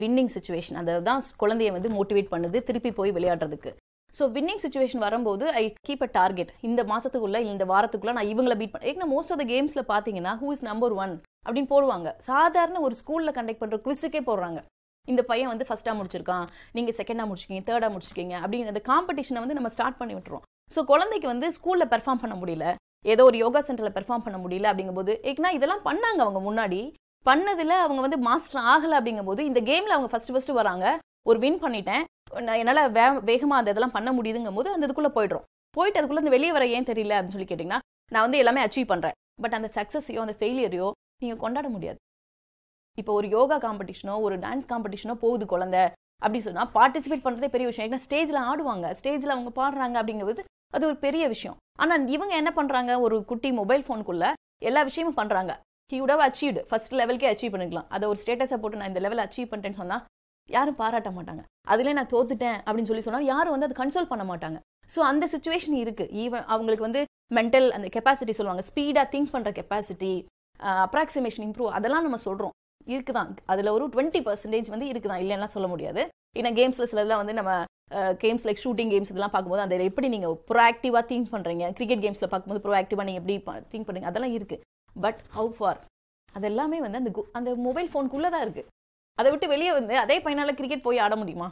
winning situation அதை தான் குழந்தைய வந்து மோட்டிவேட் பண்ணுது திருப்பி போய் விளையாடுறதுக்கு ஸோ வின்னிங் சுச்சுவேஷன் வரும்போது ஐ கீப் அ டார்கெட் இந்த மாசத்துக்குள்ள இல்ல இந்த வாரத்துக்குள்ள நான் இவங்கள பீட் பண்ண ஏன்னா மோஸ்ட் ஆஃப் த கேம்ஸ்ல பாத்தீங்கன்னா ஹூ இஸ் நம்பர் ஒன் அப்படின்னு போடுவாங்க சாதாரண ஒரு ஸ்கூல்ல கண்டக்ட் பண்ற குவிஸுக்கே போடுறாங்க இந்த பையன் வந்து ஃபர்ஸ்டா முடிச்சிருக்கான் நீங்க செகண்டா முடிச்சிருக்கீங்க தேர்டா முடிச்சிருக்கீங்க அப்படின்னு அந்த காம்படிஷனை வந்து நம்ம ஸ்டார்ட் பண்ணி விட்டுறோம் ஸோ குழந்தைக்கு வந்து ஸ்கூல்ல பெர்ஃபார்ம் பண்ண முடியல ஏதோ ஒரு யோகா சென்டர்ல பெர்ஃபார்ம் பண்ண முடியல அப்படிங்கும்போது ஏன்னா இதெல்லாம் பண்ணாங்க அவங்க முன்னாடி பண்ணதுல அவங்க வந்து மாஸ்டர் ஆகல அப்படிங்கும்போது இந்த கேம்ல அவங்க ஃபர்ஸ்ட் ஃபர்ஸ்ட் வராங்க ஒரு வின் பண்ணிட்டேன் நான் என்னால வே வேகமா அந்த இதெல்லாம் பண்ண முடியுதுங்கும் போது அந்த இதுக்குள்ள போயிடுறோம் போயிட்டு அதுக்குள்ள இந்த வெளியே வர ஏன் தெரியல அப்படின்னு சொல்லி கேட்டிங்கன்னா நான் வந்து எல்லாமே அச்சீவ் பண்றேன் பட் அந்த சக்ஸஸையோ அந்த ஃபெயிலியரையோ நீங்க கொண்டாட முடியாது இப்போ ஒரு யோகா காம்படிஷனோ ஒரு டான்ஸ் காம்படிஷனோ போகுது குழந்தை அப்படி சொன்னா பார்ட்டிசிபேட் பண்றதே பெரிய விஷயம் ஏன்னா ஸ்டேஜ்ல ஆடுவாங்க ஸ்டேஜ்ல அவங்க பாடுறாங்க அப்படிங்கும்போது அது ஒரு பெரிய விஷயம் ஆனா இவங்க என்ன பண்றாங்க ஒரு குட்டி மொபைல் ஃபோனுக்குள்ள எல்லா விஷயமும் பண்றாங்க he would have achieved first லெவலுக்கே அச்சீவ் பண்ணிக்கலாம் அதை ஒரு ஸ்டேட்டஸை போட்டு நான் இந்த லெவல் அச்சீவ் பண்ணிட்டேன்னு சொன்னா யாரும் பாராட்ட மாட்டாங்க அதுல நான் தோத்துட்டேன் அப்படின்னு சொல்லி சொன்னா யாரும் வந்து அதை கன்சோல் பண்ண மாட்டாங்க ஸோ அந்த சுச்சுவேஷன் இருக்கு ஈவன் அவங்களுக்கு வந்து மென்டல் அந்த கெப்பாசிட்டி சொல்லுவாங்க ஸ்பீடா திங்க் பண்ற கெப்பாசிட்டி அப்ராக்சிமேஷன் இம்ப்ரூவ் அதெல்லாம் நம்ம சொல்றோம் இருக்குதான் அதுல ஒரு டுவெண்ட்டி பர்சன்டேஜ் வந்து இருக்குதான் இல்லைன்னா சொல்ல முடியாது ஏன்னா கேம்ஸ்ல சிலதெல்லாம் வந்து நம்ம கேம்ஸ் லைக் ஷூட்டிங் கேம்ஸ் இதெல்லாம் பார்க்கும்போது அதில் எப்படி நீங்க ப்ரோஆக்டிவா திங்க் பண்றீங்க கிரிக்கெட் கேம்ஸ்ல பார்க்கும்போது ப்ரோஆக்டிவா நீங்க எப்படி திங்க் பண்றீங்க அதெல்லாம் இருக்கு பட் ஹவு ஃபார் அது எல்லாமே வந்து அந்த கு- அந்த மொபைல் ஃபோனுக்குள்ளே தான் இருக்கு அதை விட்டு வெளியே வந்து அதே பையனால கிரிக்கெட் போய் ஆட முடியுமா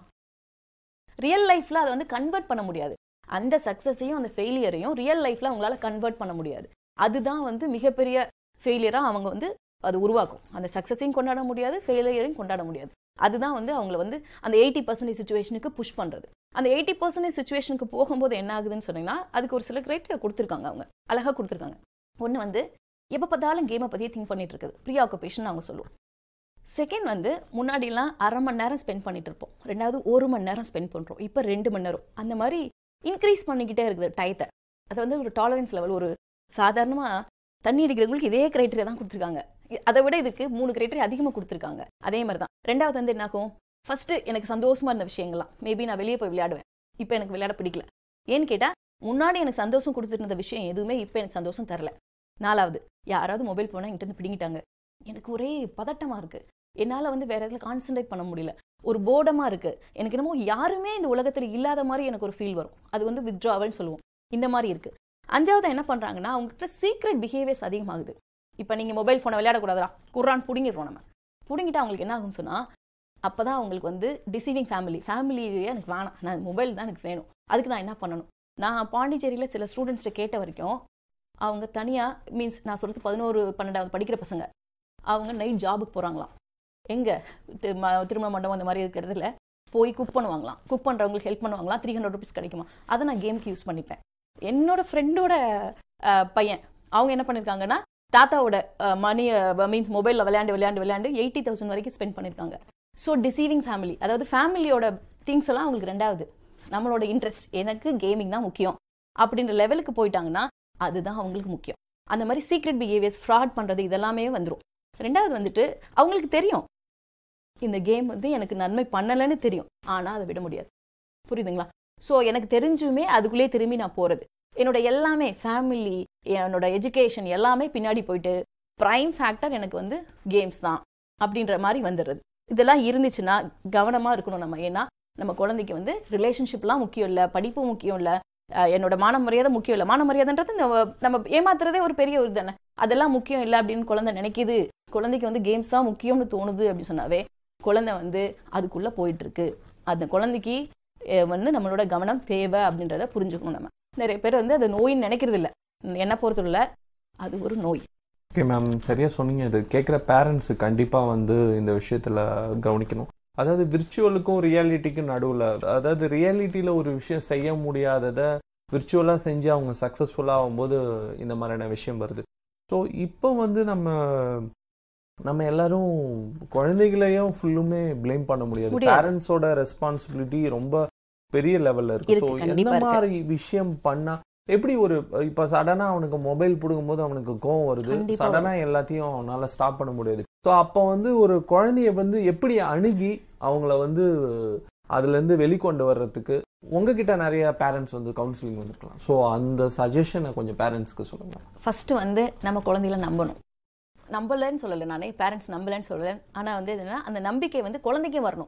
ரியல் லைஃப்ல அதை வந்து கன்வெர்ட் பண்ண முடியாது அந்த சக்ஸஸையும் அந்த ஃபெயிலியரையும் ரியல் லைஃப்ல அவங்களால கன்வெர்ட் பண்ண முடியாது அதுதான் வந்து மிகப்பெரிய ஃபெயிலியரா அவங்க வந்து அது உருவாக்கும் அந்த சக்ஸஸையும் கொண்டாட முடியாது ஃபெயிலியரையும் கொண்டாட முடியாது அதுதான் வந்து அவங்கள வந்து அந்த எயிட்டி பர்சன்டேஜ் சுச்சுவேஷனுக்கு புஷ் பண்றது அந்த எயிட்டி பர்சன்டேஜ் சுச்சுவேஷனுக்கு போகும்போது என்ன ஆகுதுன்னு சொன்னீங்கன்னா அதுக்கு ஒரு சில கிரைட்டீரியா கொடுத்துருக்காங்க அவங்க அழகா கொடுத்துருக்காங்க ஒன்று வந்து எப்போ பார்த்தாலும் கேமை பற்றியே திங்க் பண்ணிட்டு இருக்குது ப்ரீ ஆக்குபேஷன் அவங்க சொல்லுவோம் செகண்ட் வந்து முன்னாடிலாம் அரை மணி நேரம் ஸ்பெண்ட் பண்ணிட்டு இருப்போம் ரெண்டாவது ஒரு மணி நேரம் ஸ்பெண்ட் பண்ணுறோம் இப்போ ரெண்டு மணி நேரம் அந்த மாதிரி இன்க்ரீஸ் பண்ணிக்கிட்டே இருக்குது டயத்தை அது வந்து ஒரு டாலரன்ஸ் லெவல் ஒரு சாதாரணமாக தண்ணி அடிக்கிறவங்களுக்கு இதே கிரைட்டீரியா தான் கொடுத்துருக்காங்க இ- அதை விட இதுக்கு மூணு கிரைட்டீரியா அதிகமாக கொடுத்துருக்காங்க அதே மாதிரி தான் ரெண்டாவது வந்து என்னாகும் ஃபர்ஸ்ட் எனக்கு சந்தோஷமா இருந்த விஷயங்கள்லாம் மேபி நான் வெளியே போய் விளையாடுவேன் இப்போ எனக்கு விளையாட பிடிக்கல ஏன்னு கேட்டால் முன்னாடி எனக்கு சந்தோஷம் கொடுத்துட்டு இருந்த விஷயம் எதுவுமே இப்போ எனக்கு சந்தோஷம் தரல நாலாவது யாராவது மொபைல் போனால் என்கிட்ட இருந்து பிடிங்கிட்டாங்க எனக்கு ஒரே பதட்டமா இருக்கு என்னால் வந்து வேற எதுல கான்சென்ட்ரேட் பண்ண முடியல ஒரு போர்டமா இருக்கு எனக்கு என்னமோ யாருமே இந்த உலகத்தில் இல்லாத மாதிரி எனக்கு ஒரு ஃபீல் வரும் அது வந்து வித்ட்ராவல்னு சொல்லுவோம் இந்த மாதிரி இருக்கு அஞ்சாவது என்ன பண்றாங்கன்னா அவங்ககிட்ட சீக்ரெட் பிஹேவியர்ஸ் அதிகமாகுது இப்போ நீங்க மொபைல் ஃபோனை விளையாடக்கூடாதா குர்ரான் பிடுங்கிடுறோம் நம்ம பிடுங்கிட்டு அவங்களுக்கு என்ன ஆகும்னு சொன்னா அப்பதான் அவங்களுக்கு வந்து டிசீவிங் ஃபேமிலி ஃபேமிலியே எனக்கு வேணாம் நான் மொபைல் தான் எனக்கு வேணும் அதுக்கு நான் என்ன பண்ணணும் நான் பாண்டிச்சேரியில் சில ஸ்டூடெண்ட்ஸ்ட்ட கேட்ட வரைக்கும் அவங்க தனியாக மீன்ஸ் நான் சொல்கிறது பதினோரு பன்னெண்டாவது படிக்கிற பசங்க அவங்க நைட் ஜாபுக்கு போகிறாங்களாம் எங்கே திருமண மண்டபம் அந்த மாதிரி இருக்கிற இடத்துல போய் குக் பண்ணுவாங்களாம் குக் பண்ணுறவங்களுக்கு ஹெல்ப் பண்ணுவாங்களாம் த்ரீ ஹண்ட்ரட் ருபீஸ் கிடைக்குமா அதை நான் கேமுக்கு யூஸ் பண்ணிப்பேன் என்னோட ஃப்ரெண்டோட பையன் அவங்க என்ன பண்ணியிருக்காங்கன்னா தாத்தாவோட மணி மீன்ஸ் மொபைலில் விளையாண்டு விளையாண்டு விளையாண்டு எயிட்டி தௌசண்ட் வரைக்கும் ஸ்பெண்ட் பண்ணியிருக்காங்க ஸோ டிசீவிங் ஃபேமிலி அதாவது ஃபேமிலியோட திங்ஸ் எல்லாம் அவங்களுக்கு ரெண்டாவது நம்மளோட இன்ட்ரெஸ்ட் எனக்கு கேமிங் தான் முக்கியம் அப்படின்ற லெவலுக்கு போயிட்டாங்கன்னா அதுதான் அவங்களுக்கு முக்கியம் அந்த மாதிரி சீக்ரெட் பிஹேவியர்ஸ் ஃப்ராட் பண்ணுறது இதெல்லாமே வந்துடும் ரெண்டாவது வந்துட்டு அவங்களுக்கு தெரியும் இந்த கேம் வந்து எனக்கு நன்மை பண்ணலைன்னு தெரியும் ஆனால் அதை விட முடியாது புரியுதுங்களா ஸோ எனக்கு தெரிஞ்சுமே அதுக்குள்ளேயே திரும்பி நான் போகிறது என்னோட எல்லாமே ஃபேமிலி என்னோட எஜுகேஷன் எல்லாமே பின்னாடி போயிட்டு ப்ரைம் ஃபேக்டர் எனக்கு வந்து கேம்ஸ் தான் அப்படின்ற மாதிரி வந்துடுறது இதெல்லாம் இருந்துச்சுன்னா கவனமாக இருக்கணும் நம்ம ஏன்னா நம்ம குழந்தைக்கு வந்து ரிலேஷன்ஷிப்லாம் முக்கியம் இல்லை படிப்பு முக்கியம் இல்லை என்னோட மான மரியாதை முக்கியம் இல்லை மான மரியாதைன்றது நம்ம நம்ம ஏமாத்துறதே ஒரு பெரிய ஒரு தானே அதெல்லாம் முக்கியம் இல்லை அப்படின்னு குழந்தை நினைக்குது குழந்தைக்கு வந்து கேம்ஸ் தான் முக்கியம்னு தோணுது அப்படின்னு சொன்னாவே குழந்தை வந்து அதுக்குள்ள போயிட்டு இருக்கு அந்த குழந்தைக்கு வந்து நம்மளோட கவனம் தேவை அப்படின்றத புரிஞ்சுக்கணும் நம்ம நிறைய பேர் வந்து அது நோயின்னு நினைக்கிறது இல்லை என்ன பொறுத்தவரை அது ஒரு நோய் ஓகே மேம் சரியா சொன்னீங்க இது கேட்குற பேரண்ட்ஸ் கண்டிப்பாக வந்து இந்த விஷயத்தில் கவனிக்கணும் அதாவது விர்ச்சுவலுக்கும் ரியாலிட்டிக்கும் நடுவில் அதாவது ரியாலிட்டியில் ஒரு விஷயம் செய்ய முடியாததை விர்ச்சுவலாக செஞ்சு அவங்க சக்ஸஸ்ஃபுல்லாக ஆகும்போது இந்த மாதிரியான விஷயம் வருது ஸோ இப்போ வந்து நம்ம நம்ம எல்லாரும் குழந்தைகளையும் ஃபுல்லுமே ப்ளேம் பண்ண முடியாது பேரண்ட்ஸோட ரெஸ்பான்சிபிலிட்டி ரொம்ப பெரிய லெவல்ல இருக்கு ஸோ எந்த மாதிரி விஷயம் பண்ணா எப்படி ஒரு இப்ப சடனா அவனுக்கு மொபைல் பிடுங்கும் போது அவனுக்கு கோவம் வருது சடனா எல்லாத்தையும் அவனால ஸ்டாப் பண்ண முடியாது ஸோ அப்போ வந்து ஒரு குழந்தைய வந்து எப்படி அணுகி அவங்கள வந்து அதுல இருந்து வெளிக்கொண்டு வர்றதுக்கு உங்ககிட்ட நிறைய பேரண்ட்ஸ் வந்து கவுன்சிலிங் வந்துருக்கலாம் ஸோ அந்த சஜஷனை கொஞ்சம் பேரண்ட்ஸ்க்கு சொல்லுங்க ஃபர்ஸ்ட் வந்து நம்ம குழந்தைகளை நம்பணும் நம்பலன்னு சொல்லலை நானே பேரண்ட்ஸ் நம்பலன்னு சொல்லலை ஆனா வந்து என்னன்னா அந்த நம்பிக்கை வந்து குழந்தைக்கும் வரணும்